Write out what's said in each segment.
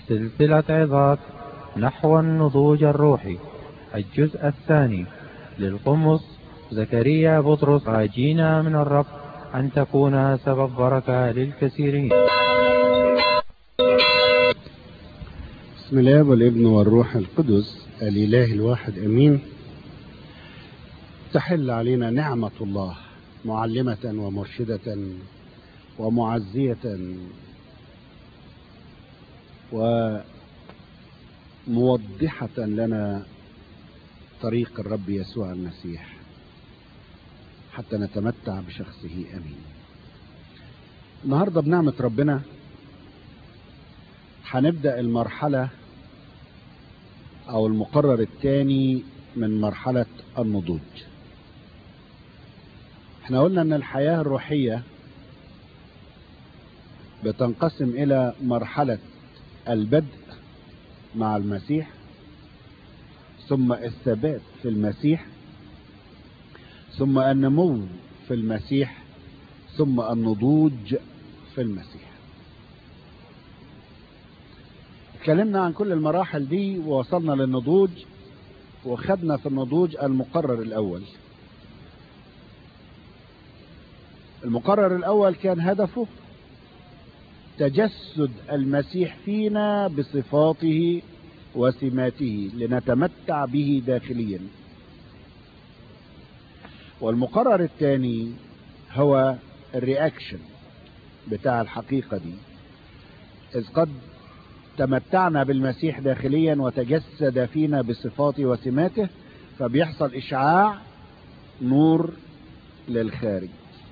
سلسلة عظات نحو النضوج الروحي الجزء الثاني للقمص زكريا بطرس راجينا من الرب أن تكون سبب بركة للكثيرين بسم الله والابن والروح القدس الإله الواحد أمين تحل علينا نعمة الله معلمة ومرشدة ومعزية وموضحة لنا طريق الرب يسوع المسيح حتى نتمتع بشخصه أمين النهاردة بنعمة ربنا هنبدأ المرحلة أو المقرر الثاني من مرحلة النضوج احنا قلنا ان الحياة الروحية بتنقسم الى مرحلة البدء مع المسيح ثم الثبات في المسيح ثم النمو في المسيح ثم النضوج في المسيح اتكلمنا عن كل المراحل دي ووصلنا للنضوج وخدنا في النضوج المقرر الاول المقرر الاول كان هدفه تجسد المسيح فينا بصفاته وسماته لنتمتع به داخليا والمقرر الثاني هو الرياكشن بتاع الحقيقة دي إذ قد تمتعنا بالمسيح داخليا وتجسد فينا بصفاته وسماته فبيحصل إشعاع نور للخارج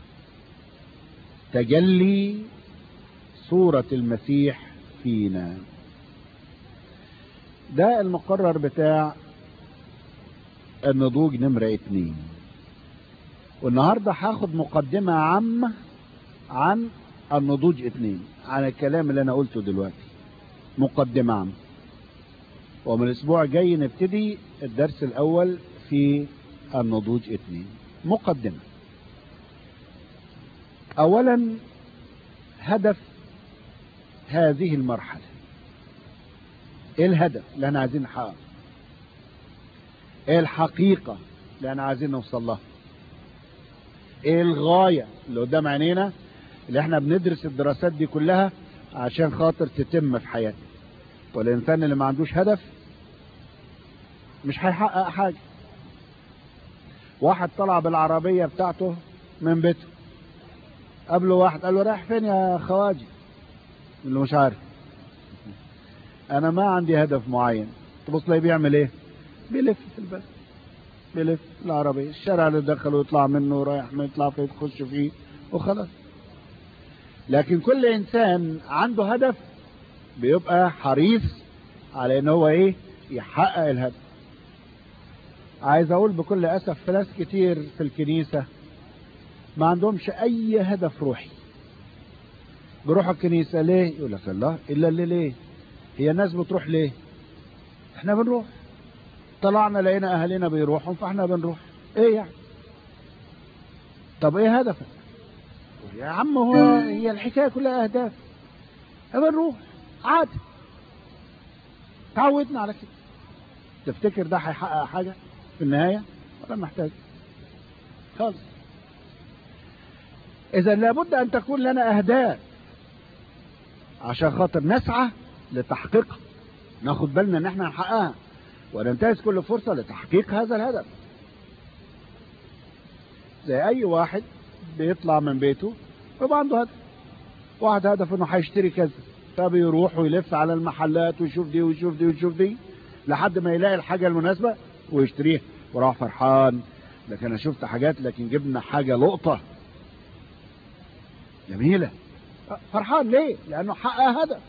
تجلي صورة المسيح فينا ده المقرر بتاع النضوج نمرة اتنين والنهاردة هاخد مقدمة عامة عن النضوج اتنين عن الكلام اللي انا قلته دلوقتي مقدمة عامة ومن الاسبوع الجاي نبتدي الدرس الاول في النضوج اتنين مقدمة اولا هدف هذه المرحلة ايه الهدف اللي احنا عايزين نحققه ايه الحقيقة اللي احنا عايزين نوصل لها ايه الغاية اللي قدام عينينا اللي احنا بندرس الدراسات دي كلها عشان خاطر تتم في حياتنا والانسان اللي ما عندوش هدف مش هيحقق حاجة واحد طلع بالعربية بتاعته من بيته قبله واحد قال له رايح فين يا خواجي اللي مش عارف انا ما عندي هدف معين تبص لي بيعمل ايه بيلف في البلد بيلف العربية الشارع اللي دخل ويطلع منه رايح ما يطلع فيه تخش فيه وخلاص لكن كل انسان عنده هدف بيبقى حريص على ان هو ايه يحقق الهدف عايز اقول بكل اسف في ناس كتير في الكنيسة ما عندهمش اي هدف روحي بيروحوا الكنيسة ليه يقول لك الله الا اللي ليه هي الناس بتروح ليه احنا بنروح طلعنا لقينا اهالينا بيروحوا فاحنا بنروح ايه يعني طب ايه هدفك يا عم هو هي الحكايه كلها اهداف بنروح عادي تعودنا على كده تفتكر ده هيحقق حاجه في النهايه ولا محتاج خالص اذا لابد ان تكون لنا اهداف عشان خاطر نسعى لتحقيقها ناخد بالنا ان احنا نحققها وننتهز كل فرصة لتحقيق هذا الهدف زي اي واحد بيطلع من بيته يبقى عنده هدف واحد هدف انه هيشتري كذا فبيروح ويلف على المحلات ويشوف دي ويشوف دي ويشوف دي لحد ما يلاقي الحاجة المناسبة ويشتريها وراح فرحان لكن انا شفت حاجات لكن جبنا حاجة لقطة جميلة فرحان ليه لانه حقق هدف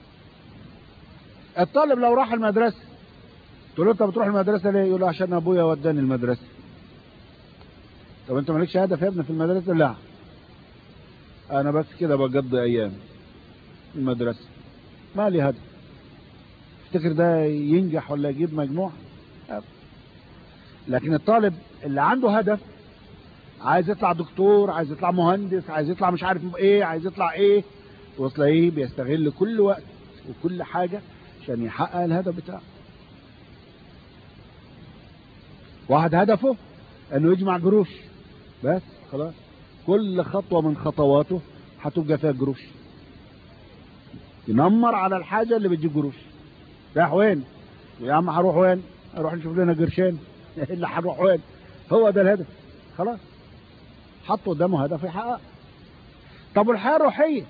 الطالب لو راح المدرسة تقول له انت بتروح المدرسة ليه يقول له عشان ابويا وداني المدرسة طب انت مالكش هدف يا ابني في المدرسة لا انا بس كده بقضي ايام المدرسة ما لي هدف تفتكر ده ينجح ولا يجيب مجموع لكن الطالب اللي عنده هدف عايز يطلع دكتور عايز يطلع مهندس عايز يطلع مش عارف ايه عايز يطلع ايه وتلاقيه بيستغل كل وقت وكل حاجة عشان يحقق الهدف بتاعه واحد هدفه انه يجمع قروش بس خلاص كل خطوة من خطواته هتبقى فيها قروش ينمر على الحاجة اللي بتجيب قروش رايح وين يا عم هروح وين اروح نشوف لنا قرشين اللي هنروح وين هو ده الهدف خلاص حط قدامه هدف يحقق طب والحياة الروحية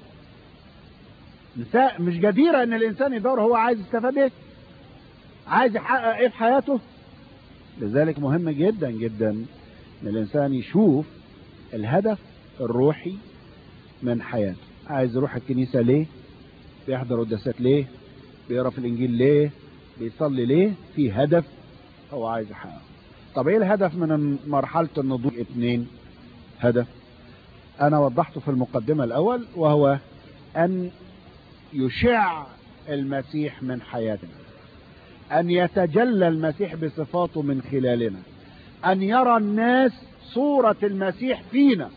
مش جديرة ان الانسان يدور هو عايز يستفاد ايه عايز يحقق ايه في حياته لذلك مهم جدا جدا ان الانسان يشوف الهدف الروحي من حياته عايز يروح الكنيسة ليه بيحضر قداسات ليه بيقرا في الانجيل ليه بيصلي ليه في هدف هو عايز يحققه طب ايه الهدف من مرحلة النضوج اتنين هدف انا وضحته في المقدمة الاول وهو ان يشع المسيح من حياتنا ان يتجلى المسيح بصفاته من خلالنا ان يرى الناس صورة المسيح فينا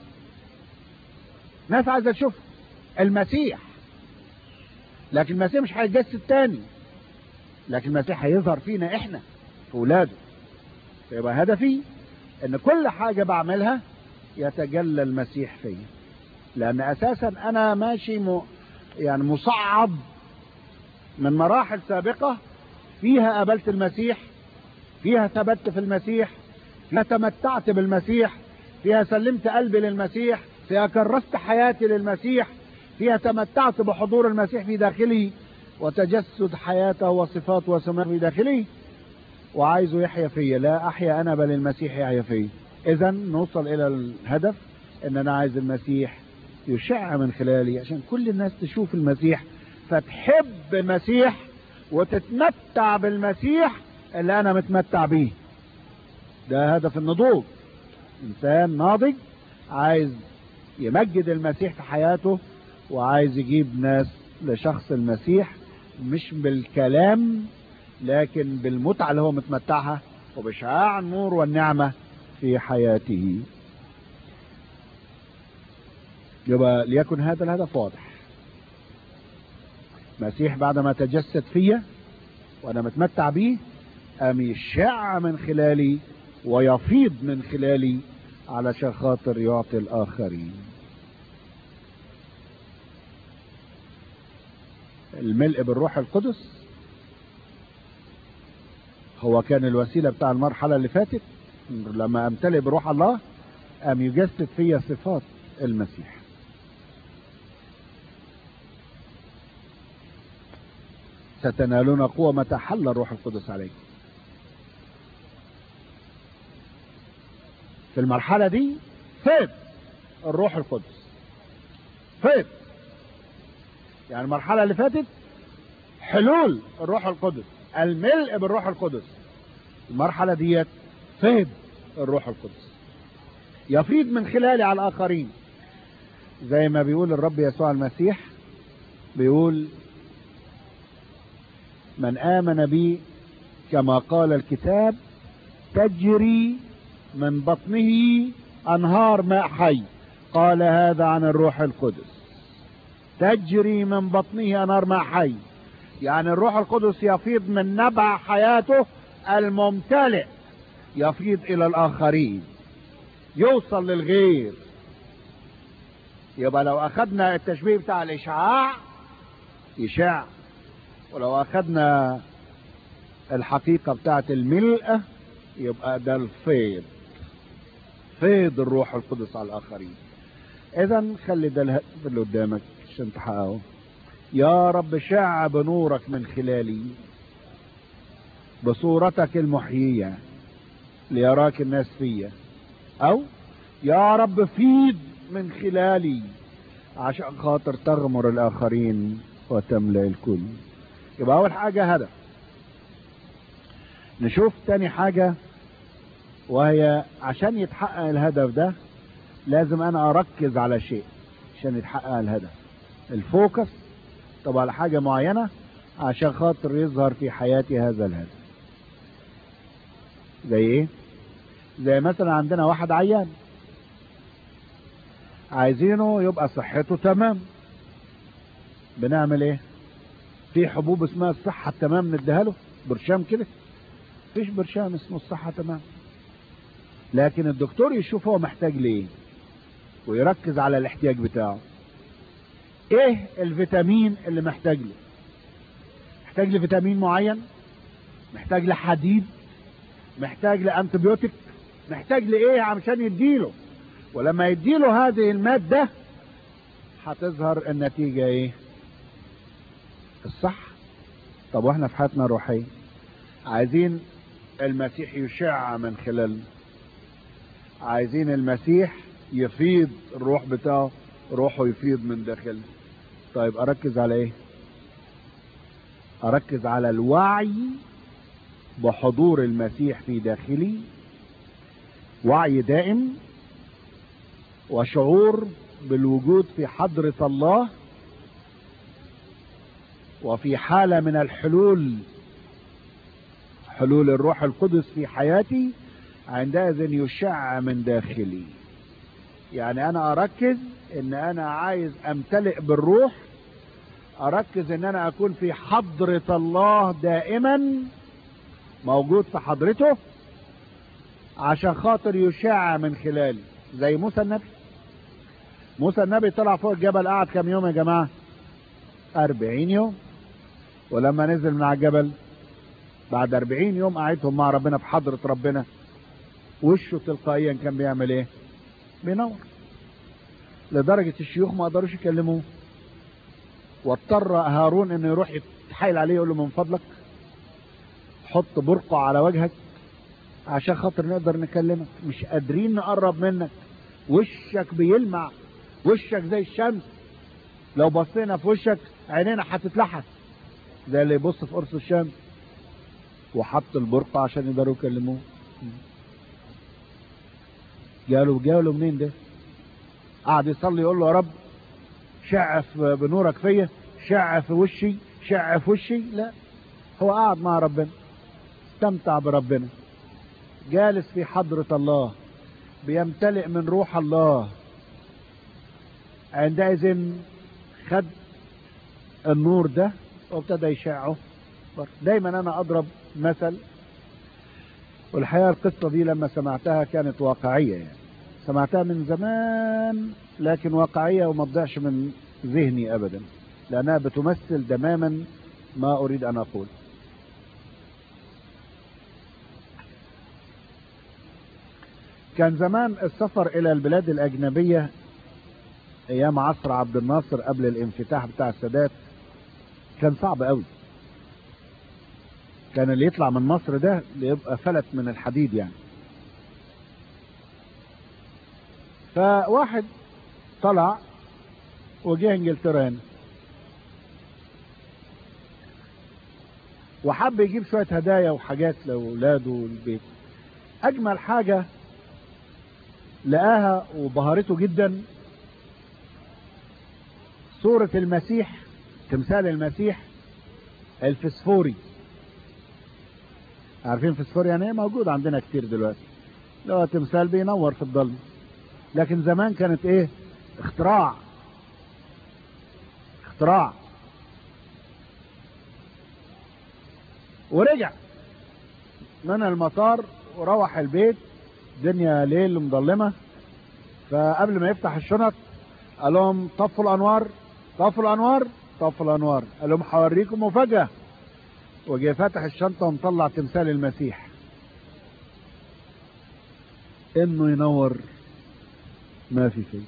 ناس عايزة تشوف المسيح لكن المسيح مش هيتجسد تاني لكن المسيح هيظهر فينا احنا في اولاده فيبقى هدفي ان كل حاجة بعملها يتجلى المسيح فيا لان اساسا انا ماشي م... يعني مصعب من مراحل سابقة فيها قابلت المسيح فيها ثبت في المسيح فيها تمتعت بالمسيح فيها سلمت قلبي للمسيح فيها كرست حياتي للمسيح فيها تمتعت بحضور المسيح في داخلي وتجسد حياته وصفاته وسماته في داخلي وعايزه يحيا فيا لا احيا انا بل المسيح يحيا فيا اذا نوصل الى الهدف ان انا عايز المسيح يشع من خلالي عشان كل الناس تشوف المسيح فتحب المسيح وتتمتع بالمسيح اللي انا متمتع بيه ده هدف النضوج انسان ناضج عايز يمجد المسيح في حياته وعايز يجيب ناس لشخص المسيح مش بالكلام لكن بالمتعة اللي هو متمتعها وبشعاع النور والنعمة في حياته يبقى ليكن هذا الهدف واضح مسيح بعدما تجسد فيا وانا متمتع بيه قام يشع من خلالي ويفيض من خلالي علشان خاطر يعطي الاخرين الملء بالروح القدس هو كان الوسيلة بتاع المرحلة اللي فاتت لما امتلئ بروح الله قام يجسد فيا صفات المسيح ستنالون قوة متى حل الروح القدس عليكم في المرحلة دي فيض الروح القدس فيض يعني المرحلة اللي فاتت حلول الروح القدس الملء بالروح القدس المرحلة ديت فيض الروح القدس يفيض من خلالي على الآخرين زي ما بيقول الرب يسوع المسيح بيقول من آمن بي كما قال الكتاب تجري من بطنه أنهار ماء حي قال هذا عن الروح القدس تجري من بطنه أنهار ماء حي يعني الروح القدس يفيض من نبع حياته الممتلئ يفيض إلى الآخرين يوصل للغير يبقى لو أخذنا التشبيه بتاع الإشعاع يشع ولو أخذنا الحقيقة بتاعت الملء يبقى ده الفيض فيض الروح القدس على الآخرين إذا خلي ده الهدف اللي قدامك عشان تحققه يا رب شع بنورك من خلالي بصورتك المحيية ليراك الناس فيا أو يا رب فيض من خلالي عشان خاطر تغمر الآخرين وتملأ الكل يبقى أول حاجة هدف نشوف تاني حاجة وهي عشان يتحقق الهدف ده لازم أنا أركز على شيء عشان يتحقق الهدف الفوكس طب على حاجة معينة عشان خاطر يظهر في حياتي هذا الهدف زي ايه زي مثلا عندنا واحد عيان عايزينه يبقى صحته تمام بنعمل ايه في حبوب اسمها الصحة التمام نديها له برشام كده فيش برشام اسمه الصحة تمام لكن الدكتور يشوف هو محتاج ليه ويركز على الاحتياج بتاعه ايه الفيتامين اللي محتاج له محتاج لفيتامين معين محتاج لحديد محتاج لانتبيوتيك محتاج لايه عشان يديله ولما يديله هذه المادة هتظهر النتيجة ايه الصح طب واحنا في حياتنا الروحية عايزين المسيح يشع من خلالنا عايزين المسيح يفيض الروح بتاعه روحه يفيض من داخلنا طيب اركز على ايه اركز على الوعي بحضور المسيح في داخلي وعي دائم وشعور بالوجود في حضرة الله وفي حالة من الحلول حلول الروح القدس في حياتي عندئذ يشع من داخلي يعني انا اركز ان انا عايز امتلئ بالروح اركز ان انا اكون في حضرة الله دائما موجود في حضرته عشان خاطر يشع من خلالي زي موسى النبي موسى النبي طلع فوق الجبل قعد كام يوم يا جماعة أربعين يوم ولما نزل من على الجبل بعد أربعين يوم قعدهم مع ربنا في حضرة ربنا وشه تلقائيا كان بيعمل ايه بينور لدرجة الشيوخ ما قدروش يكلموه واضطر هارون انه يروح يتحايل عليه يقول له من فضلك حط برقع على وجهك عشان خاطر نقدر نكلمك مش قادرين نقرب منك وشك بيلمع وشك زي الشمس لو بصينا في وشك عينينا هتتلحس زي اللي يبص في قرص الشمس وحط البرقع عشان يقدروا يكلموه قالوا قالوا منين ده قعد يصلي يقول له يا رب شعف بنورك فيا شع في وشي شع في وشي لا هو قاعد مع ربنا استمتع بربنا جالس في حضرة الله بيمتلئ من روح الله عندئذ خد النور ده وابتدى يشعه دايما انا اضرب مثل والحقيقة القصة دي لما سمعتها كانت واقعية يعني سمعتها من زمان لكن واقعية وما تضيعش من ذهني ابدا لانها بتمثل تماما ما اريد ان اقول كان زمان السفر الى البلاد الاجنبية ايام عصر عبد الناصر قبل الانفتاح بتاع السادات كان صعب قوي كان اللي يطلع من مصر ده يبقى فلت من الحديد يعني فواحد طلع وجه انجلترا هنا وحب يجيب شوية هدايا وحاجات لأولاده والبيت أجمل حاجة لقاها وبهرته جدا صورة المسيح تمثال المسيح الفسفوري عارفين فسفور يعني ايه موجود عندنا كتير دلوقتي اللي هو تمثال بينور في الضلمه لكن زمان كانت ايه اختراع اختراع ورجع من المطار وروح البيت الدنيا ليل مظلمه فقبل ما يفتح الشنط قال لهم طفوا الانوار طفوا الانوار طفوا الانوار قال لهم هوريكم مفاجاه وجه فاتح الشنطه ومطلع تمثال المسيح انه ينور ما في شيء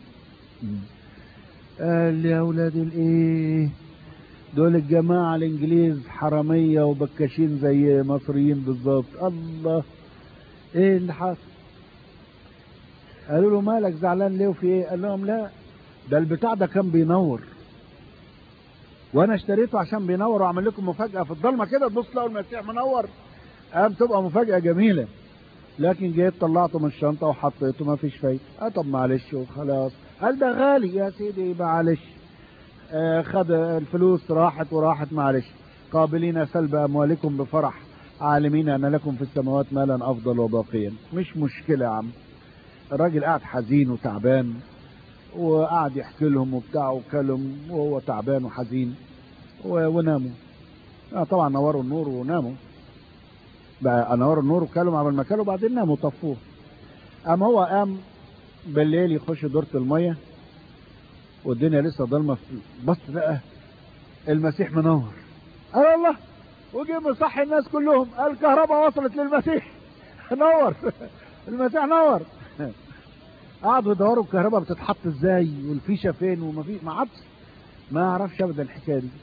قال لي يا اولاد الايه دول الجماعة الانجليز حرامية وبكاشين زي مصريين بالظبط الله ايه اللي حصل قالوا له مالك زعلان ليه وفي ايه قال لهم لا ده البتاع ده كان بينور وانا اشتريته عشان بينور واعمل لكم مفاجأة في الضلمة كده تبص تلاقوا المسيح منور قام تبقى مفاجأة جميلة لكن جيت طلعته من الشنطة وحطيته ما فيش فايدة اه طب معلش وخلاص قال ده غالي يا سيدي معلش آه خد الفلوس راحت وراحت معلش قابلين سلب اموالكم بفرح عالمين ان لكم في السماوات مالا افضل وباقيا مش مشكلة يا عم الراجل قاعد حزين وتعبان وقعد يحكي لهم وبتاع وكلم وهو تعبان وحزين وناموا آه طبعا نوروا النور وناموا بقى نوروا النور وكلوا عمل ما كلوا بعدين ناموا طفوه قام هو قام بالليل يخش دورة المية والدنيا لسه ضلمة بص بقى المسيح منور قال الله وجي مصحي الناس كلهم الكهرباء وصلت للمسيح نور المسيح نور قعدوا يدوروا الكهرباء بتتحط ازاي والفيشه فين وما في ما عادش ما اعرفش ابدا الحكايه دي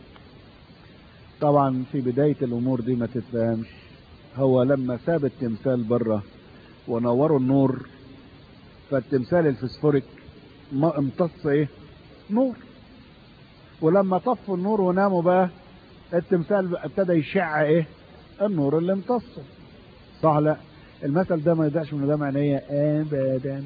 طبعا في بدايه الامور دي ما تتفهمش هو لما ساب التمثال بره ونوروا النور فالتمثال الفسفوريك ما امتص ايه نور ولما طفوا النور وناموا بقى التمثال ابتدى يشع ايه النور اللي امتصه صح لا المثل ده ما يضيعش من قدام عينيا ابدا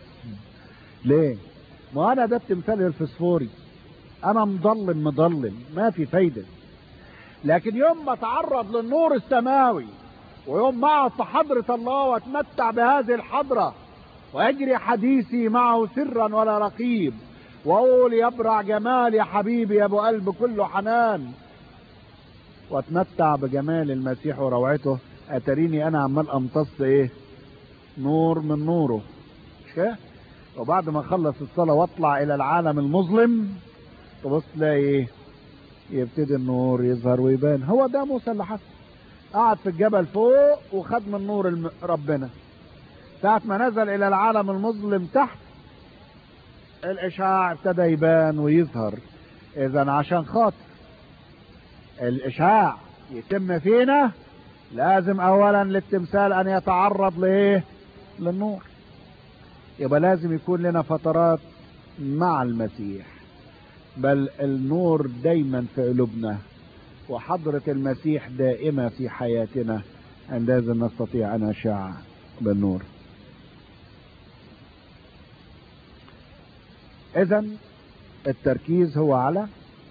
ليه ما انا ده التمثال الفسفوري انا مضلم مضلم ما في فايده لكن يوم ما اتعرض للنور السماوي ويوم ما اقعد في حضره الله واتمتع بهذه الحضره ويجري حديثي معه سرا ولا رقيب واقول يبرع جمال يا حبيبي يا ابو قلب كله حنان واتمتع بجمال المسيح وروعته اتريني انا عمال امتص ايه نور من نوره مش كده وبعد ما اخلص الصلاه واطلع الى العالم المظلم تبص تلاقي ايه يبتدي النور يظهر ويبان هو ده موسى اللي حصل قعد في الجبل فوق وخد من نور الم... ربنا ساعة ما نزل إلى العالم المظلم تحت الإشعاع ابتدى يبان ويظهر إذا عشان خاطر الإشعاع يتم فينا لازم أولا للتمثال أن يتعرض لإيه؟ للنور يبقى لازم يكون لنا فترات مع المسيح بل النور دايما في قلوبنا وحضرة المسيح دائمة في حياتنا عندئذ نستطيع أن نشع بالنور إذا التركيز هو على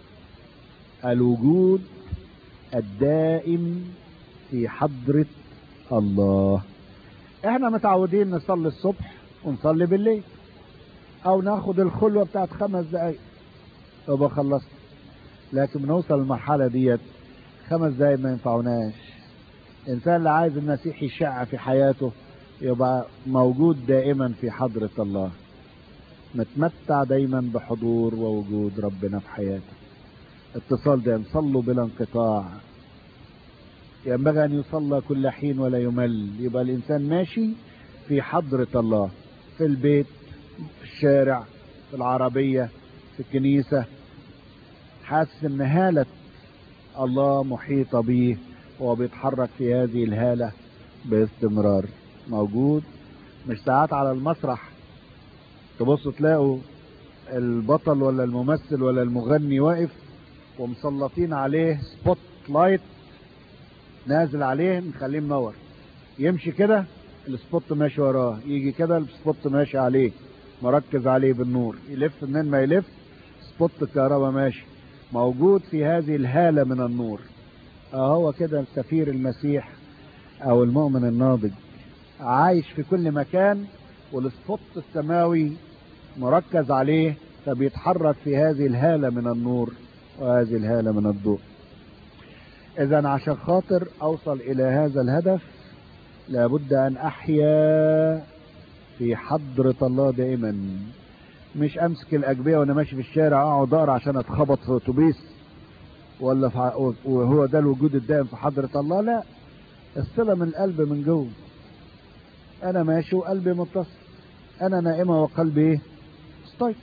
الوجود الدائم في حضرة الله احنا متعودين نصلي الصبح ونصلي بالليل او ناخد الخلوة بتاعت خمس دقايق يبقى خلصت لكن بنوصل للمرحلة ديت خمس دقايق ما ينفعوناش الانسان اللي عايز المسيح يشع في حياته يبقى موجود دائما في حضرة الله نتمتع دايما بحضور ووجود ربنا في حياته اتصال دائم صلوا بلا انقطاع ينبغي ان يصلى كل حين ولا يمل يبقى الانسان ماشي في حضرة الله في البيت في الشارع في العربية في الكنيسة حاسس ان هالة الله محيطة به وهو بيتحرك في هذه الهالة باستمرار موجود مش ساعات على المسرح تبصوا تلاقوا البطل ولا الممثل ولا المغني واقف ومسلطين عليه سبوت لايت نازل عليه مخليه منور يمشي كده السبوت ماشي وراه يجي كده السبوت ماشي عليه مركز عليه بالنور يلف منين ما يلف سبوت الكهرباء ماشي موجود في هذه الهالة من النور هو كده سفير المسيح او المؤمن الناضج عايش في كل مكان والسبوت السماوي مركز عليه فبيتحرك في هذه الهالة من النور وهذه الهالة من الضوء اذا عشان خاطر اوصل الى هذا الهدف لابد ان احيا في حضرة الله دائما مش امسك الاجبية وانا ماشي في الشارع اقعد اقرا عشان اتخبط في اتوبيس ولا في وهو ده الوجود الدائم في حضرة الله لا الصلة من القلب من جوه انا ماشي وقلبي متصل انا نائمة وقلبي ايه مستيقظ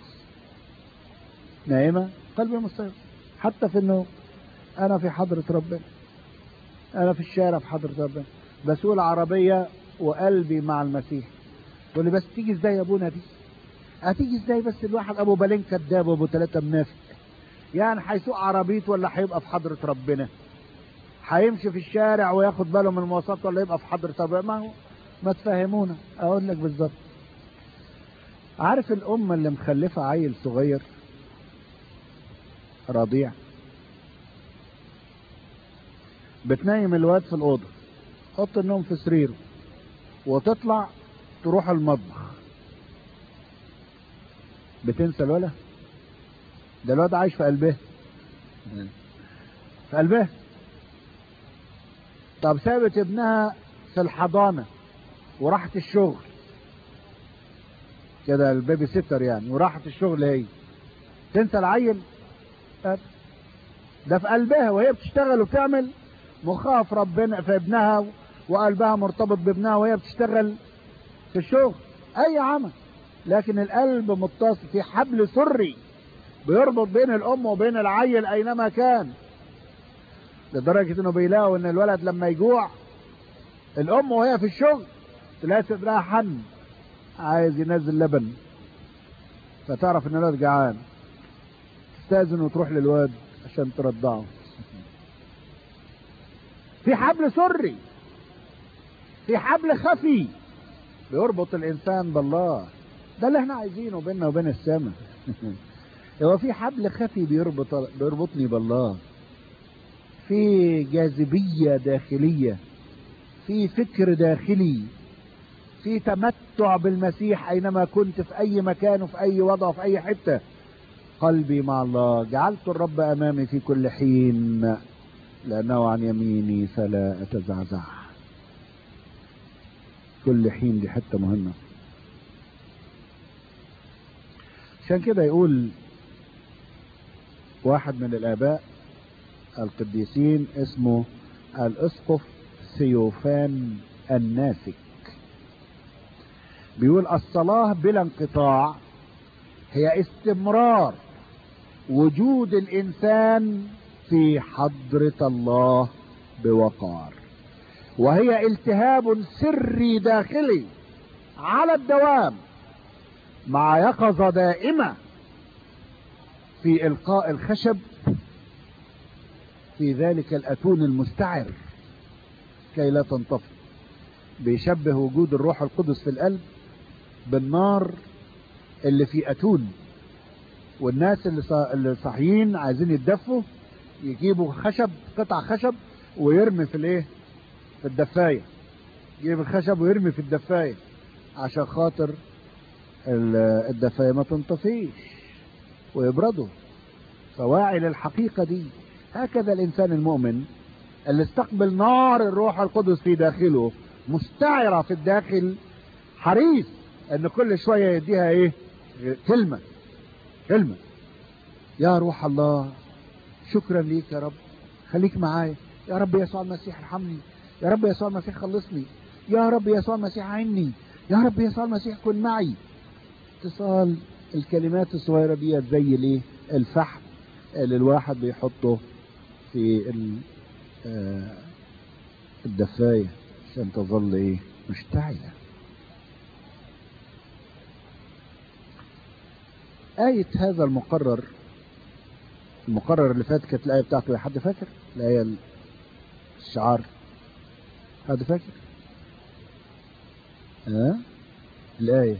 نائمة قلبي مستيقظ حتى في النوم انا في حضرة ربنا انا في الشارع في حضرة ربنا بسوق العربية وقلبي مع المسيح تقول لي بس تيجي ازاي يا ابونا دي هتيجي ازاي بس الواحد ابو بالين كذاب وابو ثلاثة منافق يعني هيسوق عربيته ولا هيبقى في حضرة ربنا هيمشي في الشارع وياخد باله من المواصلات ولا يبقى في حضرة ربنا ما هو ما تفهمونا اقول لك بالظبط عارف الام اللي مخلفة عيل صغير رضيع بتنيم الواد في الأوضة حط النوم في سريره وتطلع تروح المطبخ بتنسى الولد ده الواد عايش في قلبه في قلبه طب سابت ابنها في الحضانة وراحت الشغل كده البيبي سيتر يعني وراحت الشغل هي تنسى العيل ده في قلبها وهي بتشتغل وبتعمل مخها في ربنا في ابنها وقلبها مرتبط بابنها وهي بتشتغل في الشغل اي عمل لكن القلب متصل في حبل سري بيربط بين الام وبين العيل اينما كان لدرجة انه بيلاقوا ان الولد لما يجوع الام وهي في الشغل تلاقي صدرها حن عايز ينزل لبن فتعرف ان الولد جعان تستاذن وتروح للواد عشان ترضعه في حبل سري في حبل خفي بيربط الانسان بالله ده اللي احنا عايزينه بيننا وبين السماء هو في حبل خفي بيربط بيربطني بالله في جاذبية داخلية في فكر داخلي في تمتع بالمسيح اينما كنت في اي مكان وفي اي وضع وفي اي حتة قلبي مع الله جعلت الرب امامي في كل حين لانه عن يميني فلا اتزعزع كل حين دي حتة مهمة عشان كده يقول واحد من الاباء القديسين اسمه الاسقف ثيوفان الناسك بيقول الصلاة بلا انقطاع هي استمرار وجود الانسان في حضرة الله بوقار وهي التهاب سري داخلي على الدوام مع يقظة دائمة في إلقاء الخشب في ذلك الأتون المستعر كي لا تنطفئ بيشبه وجود الروح القدس في القلب بالنار اللي في أتون والناس اللي صاحيين عايزين يتدفوا يجيبوا خشب قطع خشب ويرمي في الايه في الدفاية يجيب الخشب ويرمي في الدفاية عشان خاطر الدفاية ما تنطفيش ويبردوا فواعي للحقيقة دي هكذا الإنسان المؤمن اللي استقبل نار الروح القدس في داخله مستعرة في الداخل حريص ان كل شوية يديها ايه كلمة كلمة يا روح الله شكرا ليك يا رب خليك معايا يا رب يسوع المسيح ارحمني يا رب يسوع المسيح خلصني يا رب يسوع المسيح عيني يا رب يسوع المسيح كن معي اتصال الكلمات الصغيرة دي زي الايه الفحم اللي الواحد بيحطه في الدفاية عشان تظل ايه مشتعلة آية هذا المقرر المقرر اللي فات كانت الآية بتاعته حد فاكر الآية الشعار حد فاكر ها أه؟ الآية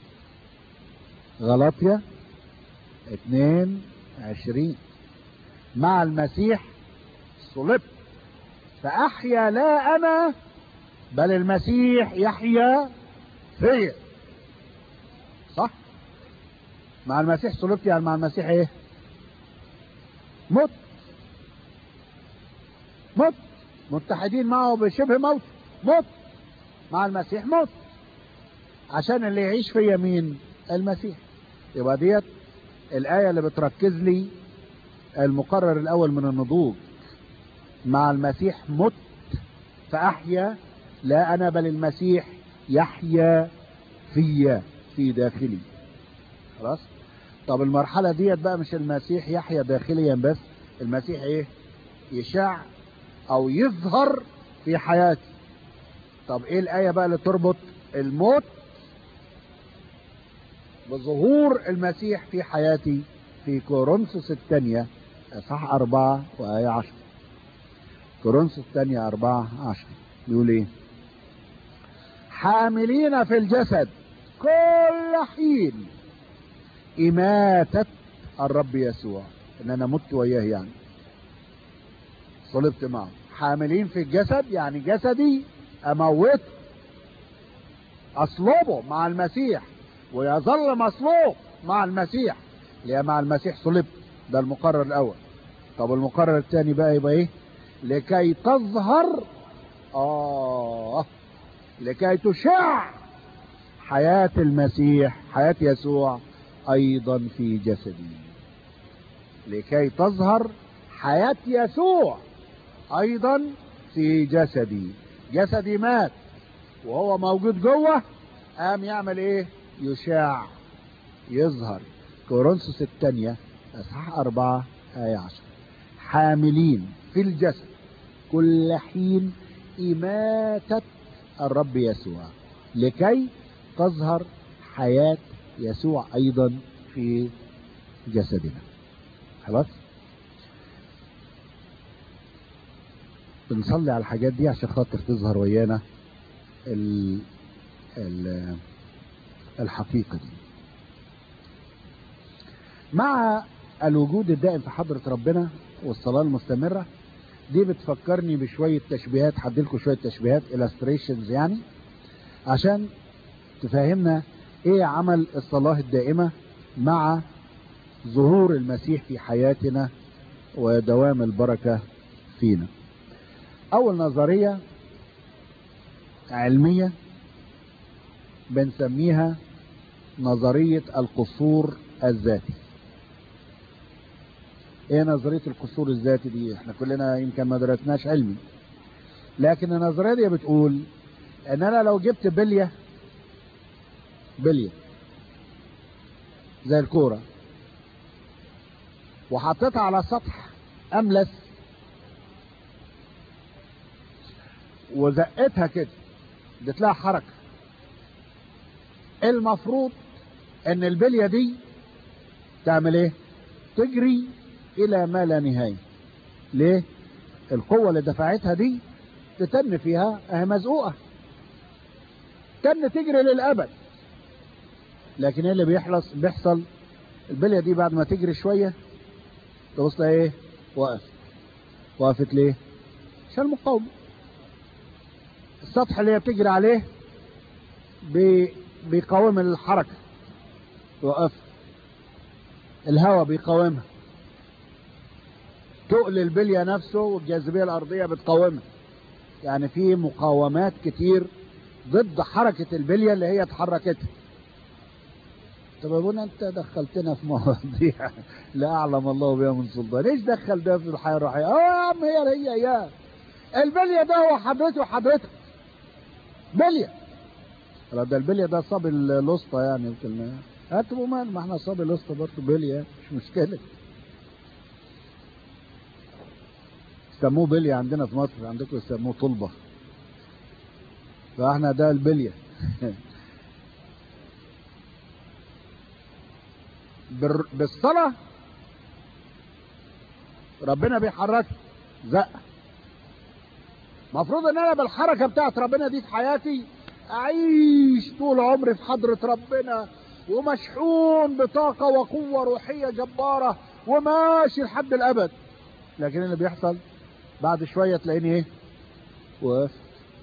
غلطية اتنين عشرين مع المسيح صلبت فأحيا لا أنا بل المسيح يحيا فيا صح مع المسيح صلبت يعني مع المسيح ايه مت مت متحدين معه بشبه موت مت مع المسيح مت عشان اللي يعيش في يمين المسيح يبقى ديت الآية اللي بتركز لي المقرر الأول من النضوج مع المسيح مت فأحيا لا أنا بل المسيح يحيا فيا في داخلي خلاص طب المرحلة ديت بقى مش المسيح يحيا داخليا بس المسيح ايه يشع او يظهر في حياتي طب ايه الآية بقى اللي تربط الموت بظهور المسيح في حياتي في كورنثوس الثانية اصحاح أربعة وآية عشر كورنثوس الثانية أربعة عشر بيقول ايه حاملين في الجسد كل حين إماتة الرب يسوع إن أنا مت وياه يعني صلبت معه حاملين في الجسد يعني جسدي أموت أصلبه مع المسيح ويظل مصلوب مع المسيح اللي مع المسيح صلبت ده المقرر الأول طب المقرر الثاني بقى يبقى إيه لكي تظهر آه لكي تشع حياة المسيح حياة يسوع أيضا في جسدي لكي تظهر حياة يسوع أيضا في جسدي جسدي مات وهو موجود جوه قام يعمل ايه يشاع يظهر كورنثوس الثانية اصحاح أربعة آية عشر حاملين في الجسد كل حين إماتة الرب يسوع لكي تظهر حياة يسوع أيضا في جسدنا خلاص بنصلي على الحاجات دي عشان خاطر تظهر ويانا ال ال الحقيقة دي مع الوجود الدائم في حضرة ربنا والصلاة المستمرة دي بتفكرني بشوية تشبيهات هديلكوا شوية تشبيهات illustrations يعني عشان تفهمنا ايه عمل الصلاة الدائمة مع ظهور المسيح في حياتنا ودوام البركة فينا اول نظرية علمية بنسميها نظرية القصور الذاتي ايه نظرية القصور الذاتي دي احنا كلنا يمكن ما درسناش علمي لكن النظرية دي بتقول ان انا لو جبت بلية بلية زي الكورة وحطيتها على سطح املس وزقتها كده اديت لها حركة المفروض ان البلية دي تعمل ايه تجري الى ما لا نهاية ليه القوة اللي دفعتها دي تتن فيها اهي مزقوقة تن تجري للابد لكن ايه اللي بيحصل بيحصل البلية دي بعد ما تجري شوية تبص ايه وقف وقفت ليه عشان المقاومة السطح اللي هي بتجري عليه بي بيقاوم الحركة يوقف الهواء بيقاومها تقل البلية نفسه والجاذبية الأرضية بتقاومها يعني في مقاومات كتير ضد حركة البلية اللي هي اتحركتها طب ابونا انت دخلتنا في مواضيع لا اعلم الله بها من سلطان ليش دخل ده في الحياه الروحيه اه يا عم هي هي يا البليه ده هو حضرته وحضرتك بليه لا ده البليه ده صاب الوسطى يعني يمكن هاتوا مال ما احنا صاب الوسطى برضه بليه مش مشكله سموه بليه عندنا في مصر عندكم يسموه طلبه فاحنا ده البليه بالصلاة ربنا بيحرك زق مفروض ان انا بالحركة بتاعت ربنا دي في حياتي اعيش طول عمري في حضرة ربنا ومشحون بطاقة وقوة روحية جبارة وماشي لحد الابد لكن اللي بيحصل بعد شوية تلاقيني ايه وقف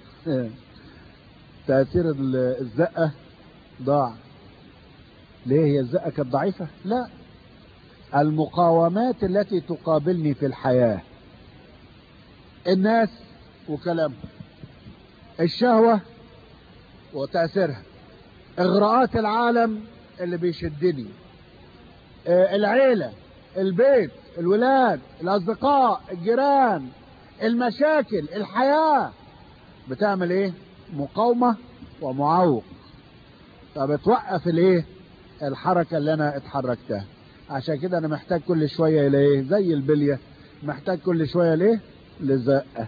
تأثير الزقة ضاع ليه هي الزقة كانت ضعيفة لا المقاومات التي تقابلني في الحياة الناس وكلامهم الشهوة وتأثيرها اغراءات العالم اللي بيشدني آه العيلة البيت الولاد الاصدقاء الجيران المشاكل الحياة بتعمل ايه مقاومة ومعوق فبتوقف الايه الحركة اللي انا اتحركتها عشان كده انا محتاج كل شوية لايه زي البلية محتاج كل شوية ليه لزقة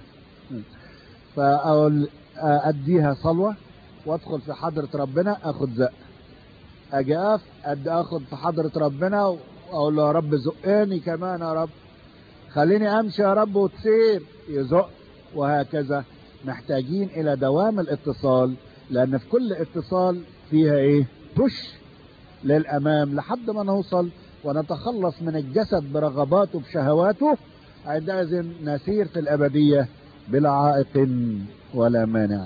فاقول اديها صلوة وادخل في حضرة ربنا اخد زق اجي اقف اد اخد في حضرة ربنا واقول له يا رب زقني كمان يا رب خليني امشي يا رب وتسير يزق وهكذا محتاجين الى دوام الاتصال لان في كل اتصال فيها ايه بوش للامام لحد ما نوصل ونتخلص من الجسد برغباته بشهواته عندئذ نسير في الابديه بلا عائق ولا مانع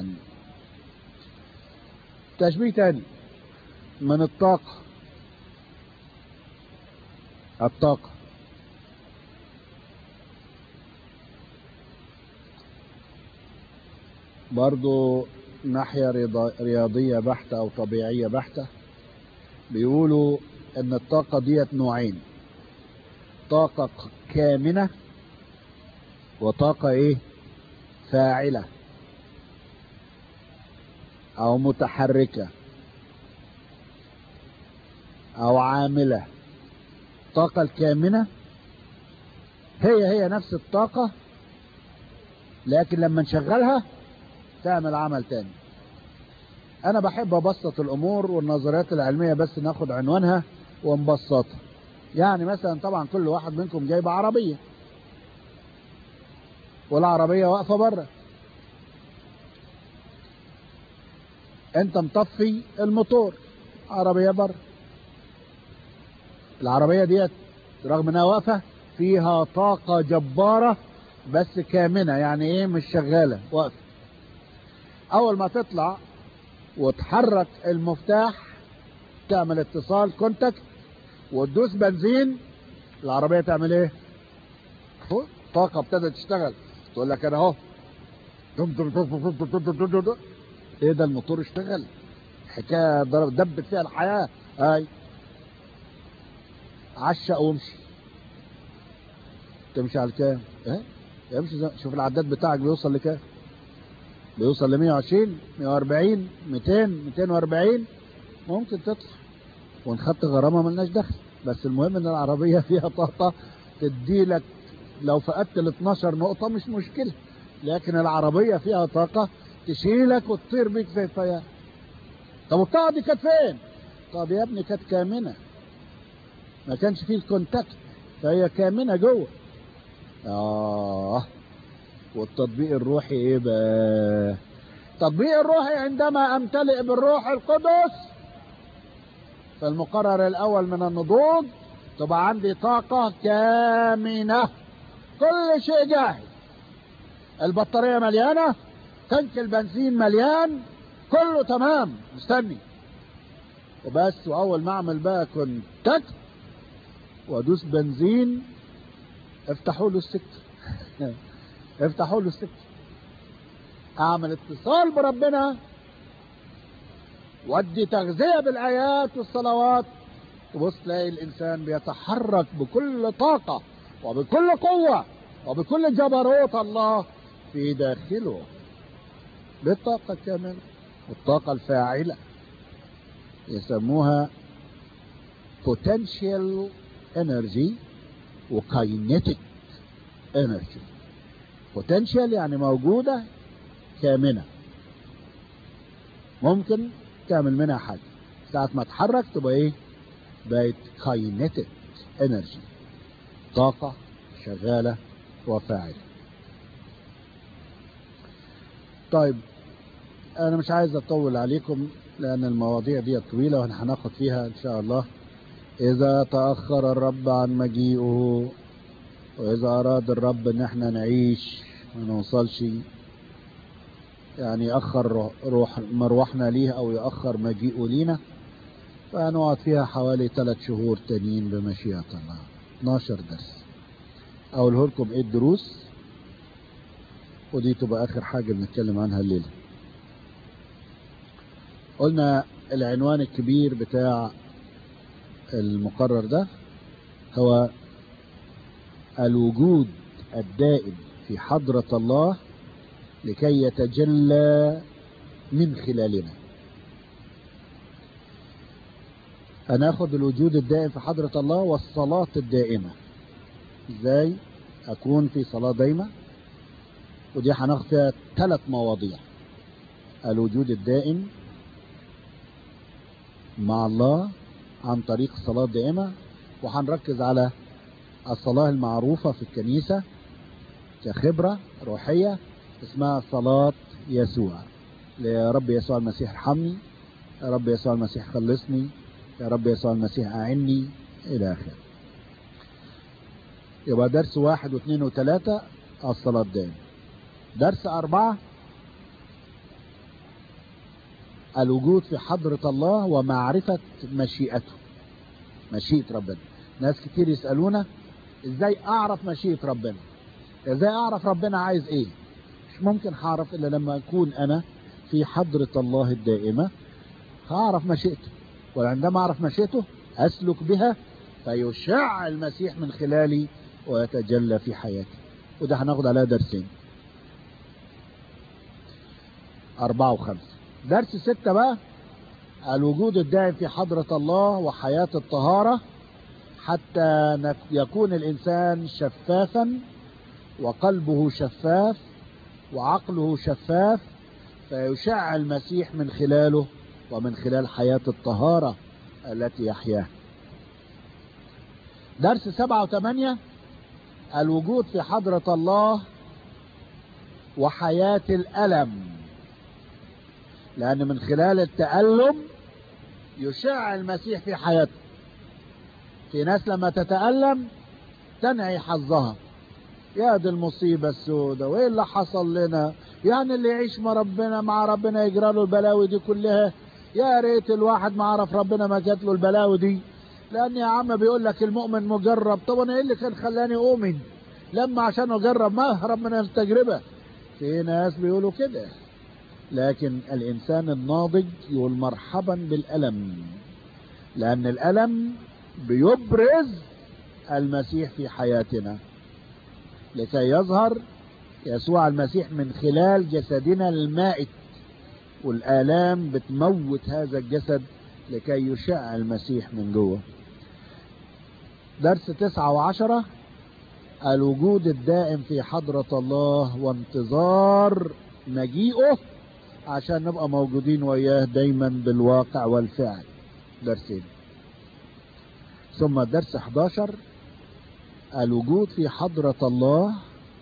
تشبيه تاني من الطاقه الطاقه برضو ناحية رياضية بحتة أو طبيعية بحتة بيقولوا إن الطاقة ديت نوعين طاقة كامنة وطاقة إيه فاعلة أو متحركة أو عاملة الطاقة الكامنة هي هي نفس الطاقة لكن لما نشغلها تعمل عمل تاني انا بحب ابسط الامور والنظريات العلمية بس ناخد عنوانها ونبسطها يعني مثلا طبعا كل واحد منكم جايب عربية والعربية واقفة بره انت مطفي الموتور عربية بره العربية ديت رغم انها واقفة فيها طاقة جبارة بس كامنة يعني ايه مش شغالة واقفة اول ما تطلع وتحرك المفتاح تعمل اتصال كونتاكت وتدوس بنزين العربية تعمل ايه طاقة ابتدت تشتغل تقول لك انا اهو ايه ده الموتور اشتغل حكاية دبت فيها الحياة اي عشق وامشي تمشي على الكام ايه امشي شوف العداد بتاعك بيوصل لكام بيوصل ل 120 140 200 240 ممكن تطلع وان خدت غرامه ملناش دخل بس المهم ان العربيه فيها طاقه تدي لك لو فقدت ال 12 نقطه مش مشكله لكن العربيه فيها طاقه تشيلك وتطير بيك زي الطياره طب الطاقه دي كانت فين؟ طب يا ابني كانت كامنه ما كانش فيه الكونتاكت فهي كامنه جوه اه والتطبيق الروحي ايه بقى التطبيق الروحي عندما امتلئ بالروح القدس في المقرر الاول من النضوج تبقى عندي طاقة كامنة كل شيء جاهز البطارية مليانة تنك البنزين مليان كله تمام مستني وبس واول ما اعمل بقى كونتاكت وادوس بنزين افتحوا له السكه افتحوا له السكه اعمل اتصال بربنا وادي تغذيه بالايات والصلوات تبص تلاقي الانسان بيتحرك بكل طاقه وبكل قوه وبكل جبروت الله في داخله بالطاقه الكامله والطاقه الفاعله يسموها potential energy وكاينيتيك انرجي potential يعني موجودة كامنة ممكن تعمل منها حاجة ساعة ما تحرك تبقى ايه بقت كاينيتيك انرجي طاقة شغالة وفاعلة طيب انا مش عايز اطول عليكم لان المواضيع دي طويلة واحنا هناخد فيها ان شاء الله اذا تأخر الرب عن مجيئه واذا اراد الرب ان احنا نعيش ما نوصلش يعني يأخر روح مروحنا ليه او يأخر مجيئه لينا فهنقعد فيها حوالي ثلاث شهور تانيين بمشيئة الله 12 درس اقوله لكم ايه الدروس ودي تبقى اخر حاجة بنتكلم عنها الليلة قلنا العنوان الكبير بتاع المقرر ده هو الوجود الدائم في حضرة الله لكي يتجلى من خلالنا هناخد الوجود الدائم في حضرة الله والصلاة الدائمة ازاي اكون في صلاة دايمة ودي هناخد فيها ثلاث مواضيع الوجود الدائم مع الله عن طريق الصلاة الدائمة وهنركز على الصلاة المعروفة في الكنيسة كخبرة روحية اسمها صلاة يسوع يا رب يسوع المسيح ارحمني يا رب يسوع المسيح خلصني يا رب يسوع المسيح أعني إلى آخره يبقى درس واحد واثنين وثلاثة الصلاة الدائمة درس أربعة الوجود في حضرة الله ومعرفة مشيئته مشيئة ربنا ناس كتير يسألونا ازاي اعرف مشيئة ربنا ازاي اعرف ربنا عايز ايه مش ممكن هعرف الا لما اكون انا في حضرة الله الدائمة هعرف مشيئته وعندما اعرف مشيئته اسلك بها فيشع المسيح من خلالي ويتجلى في حياتي وده هناخد عليها درسين أربعة وخمسة درس ستة بقى الوجود الدائم في حضرة الله وحياة الطهارة حتى يكون الإنسان شفافا وقلبه شفاف وعقله شفاف فيشع المسيح من خلاله ومن خلال حياة الطهارة التي يحياها درس سبعة وثمانية الوجود في حضرة الله وحياة الألم لأن من خلال التألم يشع المسيح في حياته في ناس لما تتألم تنعي حظها يا دي المصيبة السوداء وايه اللي حصل لنا يعني اللي يعيش مع ربنا مع ربنا يجرى له البلاوي دي كلها يا ريت الواحد ما عرف ربنا ما جات له البلاوي دي لان يا عم بيقول لك المؤمن مجرب طب انا ايه اللي كان خلاني اؤمن لما عشان اجرب ما اهرب من التجربة في ناس بيقولوا كده لكن الانسان الناضج يقول مرحبا بالالم لان الالم بيبرز المسيح في حياتنا لكي يظهر يسوع المسيح من خلال جسدنا المائت والآلام بتموت هذا الجسد لكي يشع المسيح من جوه درس تسعة وعشرة الوجود الدائم في حضرة الله وانتظار مجيئه عشان نبقى موجودين وياه دايما بالواقع والفعل درسين ثم درس 11 الوجود في حضرة الله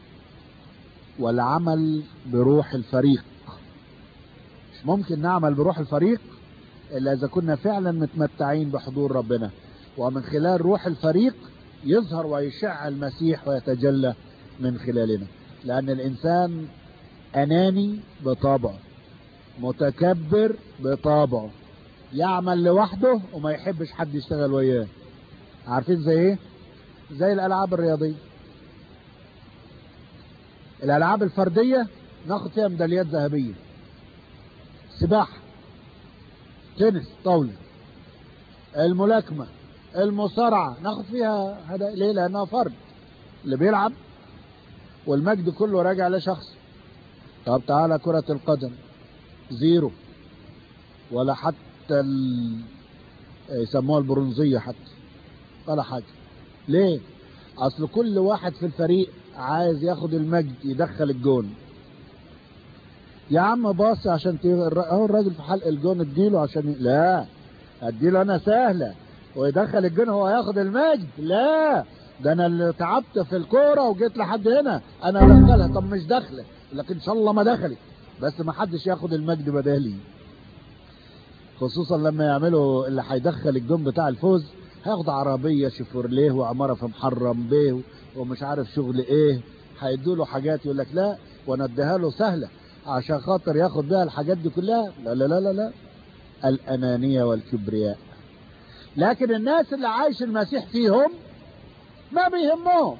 والعمل بروح الفريق مش ممكن نعمل بروح الفريق إلا إذا كنا فعلا متمتعين بحضور ربنا ومن خلال روح الفريق يظهر ويشع المسيح ويتجلى من خلالنا لأن الإنسان أناني بطبعه متكبر بطبعه يعمل لوحده وما يحبش حد يشتغل وياه عارفين زي ايه زي الالعاب الرياضيه الالعاب الفرديه ناخد فيها ميداليات ذهبيه سباحه تنس طاوله الملاكمه المصارعه ناخد فيها هذا ليه لانها فرد اللي بيلعب والمجد كله راجع لشخص طب تعالى كرة القدم زيرو ولا حتى ال... يسموها البرونزية حتى ولا حاجة ليه اصل كل واحد في الفريق عايز ياخد المجد يدخل الجون يا عم باص عشان ت... اهو الراجل في حلق الجون اديله عشان ي... لا اديله انا سهلة ويدخل الجون هو ياخد المجد لا ده انا اللي تعبت في الكورة وجيت لحد هنا انا ادخلها طب مش داخله لكن ان شاء الله ما دخلت بس ما حدش ياخد المجد بدالي خصوصا لما يعملوا اللي هيدخل الجون بتاع الفوز هياخد عربية شيفورليه وعمارة في محرم بيه ومش عارف شغل ايه هيدوا له حاجات يقول لك لا وانا اديها له سهلة عشان خاطر ياخد بيها الحاجات دي كلها لا لا لا لا, لا. الأنانية والكبرياء لكن الناس اللي عايش المسيح فيهم ما بيهمهم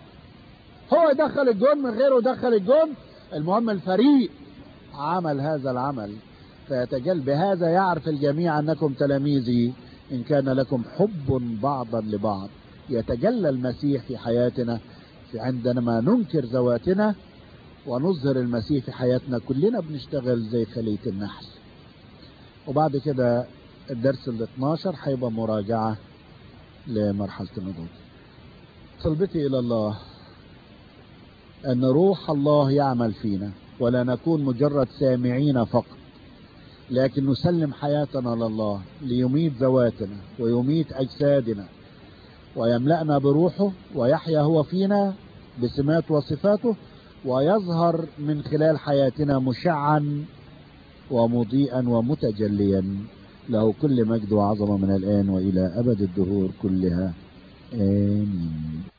هو يدخل الجون من غيره يدخل الجون المهم الفريق عمل هذا العمل فيتجل بهذا يعرف الجميع أنكم تلاميذي إن كان لكم حب بعضا لبعض يتجلى المسيح في حياتنا في عندما ننكر ذواتنا ونظهر المسيح في حياتنا كلنا بنشتغل زي خلية النحل وبعد كده الدرس ال 12 هيبقى مراجعة لمرحلة النضوج طلبتي إلى الله أن روح الله يعمل فينا ولا نكون مجرد سامعين فقط لكن نسلم حياتنا لله ليميت ذواتنا ويميت أجسادنا ويملأنا بروحه ويحيا هو فينا بسمات وصفاته ويظهر من خلال حياتنا مشعا ومضيئا ومتجليا له كل مجد وعظمة من الآن وإلى أبد الدهور كلها آمين